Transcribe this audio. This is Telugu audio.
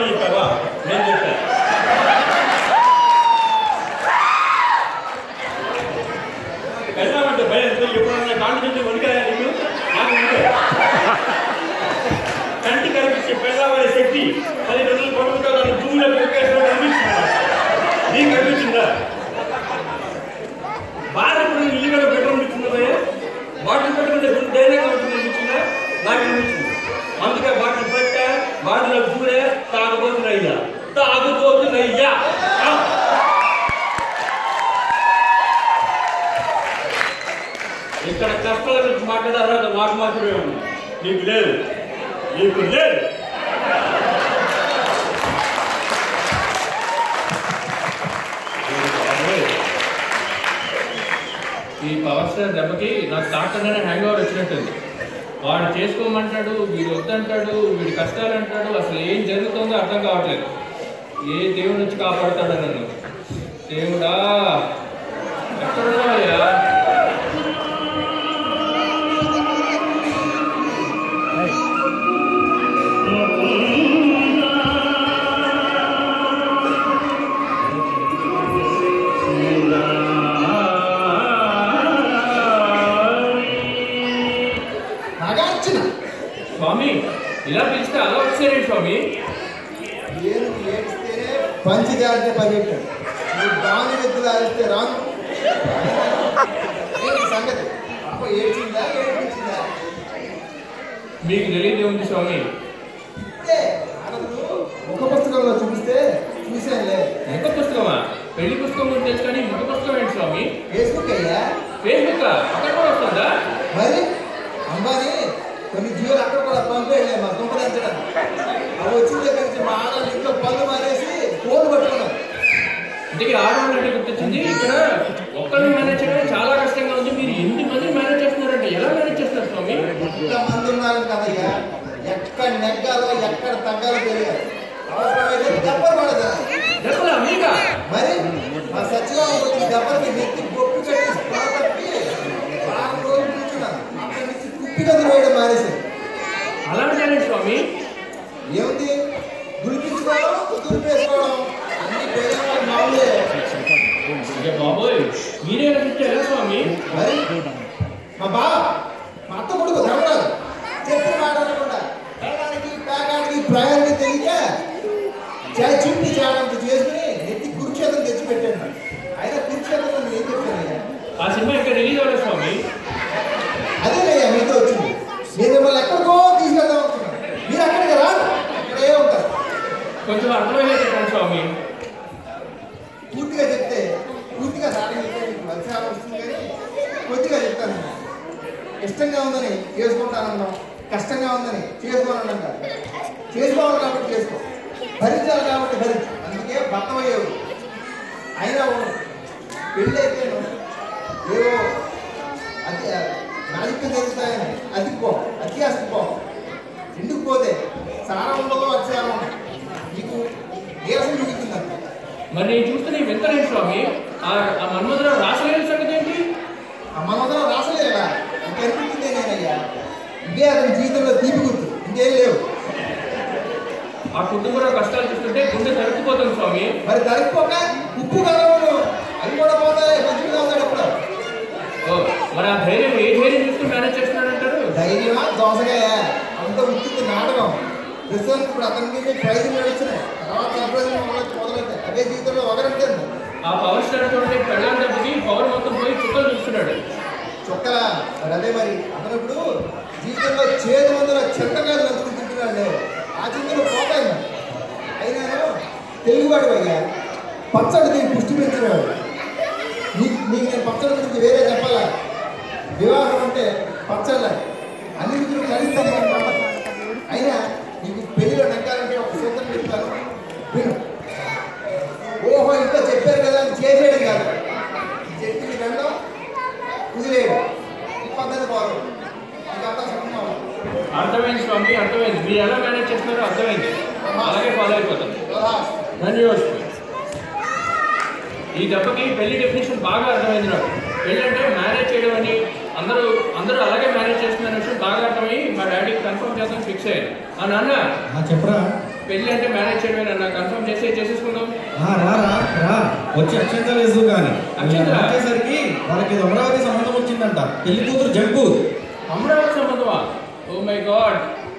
నువ్వు చెప్పావా నేను చెప్పాను వెళ్ళామంటే భయం ఎప్పుడన్నా కాళ్ళు చెట్టు వణికాయా నీకు నాకు వణికాయ. కంటి కనిపించే పేదవాడి శక్తి పది రోజులు కొడుకుంటా దాన్ని భూమిలో పెట్టేసినట్టు అనిపిస్తుందా నీకు అనిపించిందా బాధ ఇప్పుడు ఇల్లు కూడా బెడ్రూమ్ ఇచ్చిందా భయ బాటిల్ పెట్టుకుంటే ధైర్యంగా ఉంటుంది అనిపించిందా నాకు అనిపించింది అందుకే బాటిల్ పెట్టా బాటిలో కూరే తాగబోతున్నాయ్యా తాగబోతున్నాయ్యా ఆ. ఇక్కడ కష్టాల గురించి మాట్లాడారా మాకు మాత్రమే ఉంది నీకు లేదు నీకు లేదు ఈ పవర్ స్టార్ దెబ్బకి నాకు తాకగానే హ్యాంగ్ ఓవర్ వచ్చినట్టుంది వాడు చేసుకోమంటాడు వీడు వద్దంటాడు వీడి కష్టాలు అంటాడు అసలు ఏం జరుగుతుందో అర్థం కావట్లేదు ఏ దేవుడు నుంచి కాపాడుతాడు నన్ను దేవుడా ఎక్కడున్నావయ్యా నాగార్జున స్వామి ఇలా పిలిస్తే అలా వచ్చారేంటి స్వామి ఏను ఏడిస్తేనే పంచి జారితే పరిగెట్టాడు నువ్వు దాని ఎద్దులు ఆడిస్తే రాను ఏంటి సంగతి అప్ప ఏడ్చిందా ఏడిపించిందా మీకు తెలియదే ఉంది స్వామి ఇదే ఆడదు ముఖ పుస్తకంలో చూపిస్తే చూసానులే ముఖ పుస్తకమా పెళ్లి పుస్తకం గురించి తెలుసు కానీ ముఖ పుస్తకం ఏంటి స్వామి ఫేస్బుక్ అయ్యా ఫేస్బుక్ అక్కడ కూడా వస్తుందా మరి అంబానీ కొన్ని జీవులు అక్కడ కూడా పంపేయలే మా దుంపదించడం అవి వచ్చిన దగ్గర నుంచి మా ఆడవాళ్ళు ఇంట్లో పళ్ళు మానేసి ఫోన్ పట్టుకున్నాం ఇంతకీ ఆడవాళ్ళు అంటే గుర్తొచ్చింది ఇక్కడ ఒక్కరిని మేనేజ్ చేయడం చాలా కష్టంగా ఉంది మీరు ఎన్ని మంది మేనేజ్ చేస్తున్నారంటే ఎలా మేనేజ్ చేస్తారు స్వామి ఇంతమంది ఉన్నారు కదయ్యా ఎక్కడ నెగ్గాలో ఎక్కడ తగ్గాలో తెలియదు అవసరమైతే దెబ్బలు పడదు చెప్పలా మీకా మరి మా సచివాలయం దెబ్బలకి నెత్తి గొప్పి కట్టి స్పృహ తప్పి వారం రోజులు కూర్చున్నాను అక్కడి నుంచి కుప్పి గదులు వేయడం మానేసింది అలాంటి టాలెంట్ స్వామి ఏముంది గురిపించుకోవడం దురిపేసుకోవడం అన్ని పేదవాళ్ళ మామూలే ఇక బాబోయ్ మీరే రచించారా స్వామి మరి మా బావ మా అత్త కొడుకు ధర్మరాజు చెప్పిన మాట అనకుండా పేదానికి పేకానికి ప్రయాణి తెలియక చాలా చుట్టి చేయడంత చేసుకుని నెత్తి కురుక్షేత్రం తెచ్చిపెట్టాను నాకు. అయినా కురుక్షేత్రం నేను ఏం చెప్పానయ్యా ఆ సినిమా ఇంకా రిలీజ్ అవ్వలేదు స్వామి అదేనయ్యా మీతో వచ్చింది నేను మిమ్మల్ని ఎక్కడికో తీసుకెళ్దాం అనుకున్నాను మీరు అక్కడికి రాదు ఇక్కడే ఉంటారు కొంచెం అర్థమయ్యే చెప్పండి స్వామి పూర్తిగా చెప్తే పూర్తిగా సాధన చెప్తే మీకు మధ్యాహ్నం వస్తుంది కానీ కొద్దిగా చెప్తాను ఇష్టంగా ఉందని చేసుకుంటానన్నాం కష్టంగా ఉందని చేసుకోనన్నాం కాదు చేసుకోవాలి కాబట్టి చేసుకో భరించాలి కాబట్టి భరించు అందుకే బద్దమయ్యేవు అయినా ఉండదు. పెళ్ళి అయితే ఏవో అతి నాలిక తెలుస్తాయని అతికిపో అత్యాసపో ఎందుకు పోతే సారం ఉండదు అత్యారం ఉండదు నీకు నీరసం మిగులుతుందంట మరి నేను చూస్తున్న ఈ వింతలేంటి స్వామి ఆ ఆ మన్మధురావు రాసలేని సంగతి ఏంటి ఆ మనోదరం రాసలేదా ఇంకెనిపించిందే నేనయ్యా ఇదే అతని జీవితంలో తీపి గుర్తు ఇంకేం లేవు ఆ కుటుంబంలో కష్టాలు చూస్తుంటే గుండె తరుక్కుపోతుంది స్వామి మరి తరిగిపోక ఉప్పు కలవను అవి కూడా పోతాయి మంచిగా ఉన్నాడు ఇప్పుడు ఓ మరి ఆ ధైర్యం ఏ ధైర్యం చూసుకుని మేనేజ్ చేస్తున్నాడంటారు ధైర్యమా దోసగాయ అంత ఉత్తింది నాటకం ప్రస్తుతానికి ఇప్పుడు అతనికి ప్రైజ్ వచ్చినాయి తర్వాత సర్ప్రైజ్ మొదలైతే అదే జీవితంలో ఒకరంటే ఆ పవర్ స్టార్ చూడండి పెళ్ళాం దెబ్బకి పవర్ మొత్తం పోయి చుక్కలు చూస్తున్నాడు చుక్కల మరి అదే మరి అతను ఇప్పుడు జీవితంలో చేదు మందుల చెత్తగా నంచుకుని తింటున్నాడు ఆ చింతలు పోతాయి మరి అయినాను తెలుగువాడు అయ్యా పచ్చడి నీకు పుష్టి పెంచినాడు నీకు నీకు నేను పచ్చడి గురించి వేరే చెప్పాలా వివాహం అంటే పచ్చళ్ళ అన్ని రుచులు కలిస్తాం మనం నమ్మకం. అయినా నీకు పెళ్లిలో నెగ్గాలంటే ఒక సూత్రం చెప్తాను విను ఓహో ఇంకా చెప్పారు కదా అని చేసేయడం కాదు చెప్పింది వెళ్ళడం కుదిరేయడం ఈ పద్ధతి బాగు ఇదంతా సుఖం అర్థమైంది స్వామి అర్థమైంది మీరు ఎలా మేనేజ్ చేస్తున్నారో అర్థమైంది అలాగే ఫాలో అయిపోతాం ధన్యవాదాలు ఈ దెబ్బకి పెళ్లి డెఫినేషన్ బాగా అర్థమైంది నాకు పెళ్ళి అంటే మ్యారేజ్ చేయడం అని అందరూ అందరూ అలాగే మేనేజ్ చేస్తున్న విషయం బాగా అర్థమై మా డాడీకి కన్ఫర్మ్ చేద్దాం ఫిక్స్ అయ్యాను ఆ నాన్న ఆ, చెప్పరా పెళ్ళి అంటే మేనేజ్ చేయడమే నాన్న కన్ఫర్మ్ చేసి చేసేసుకుందాం ఆ, రా రా రా వచ్చి అక్షంతలు వేసు కానీ అక్షంతలా? వచ్చేసరికి వాళ్ళకి ఇది అమరావతి సంబంధం వచ్చిందంట పెళ్లి కూతురు జగ్గు అమరావతి సంబంధమా ఓ మై గాడ్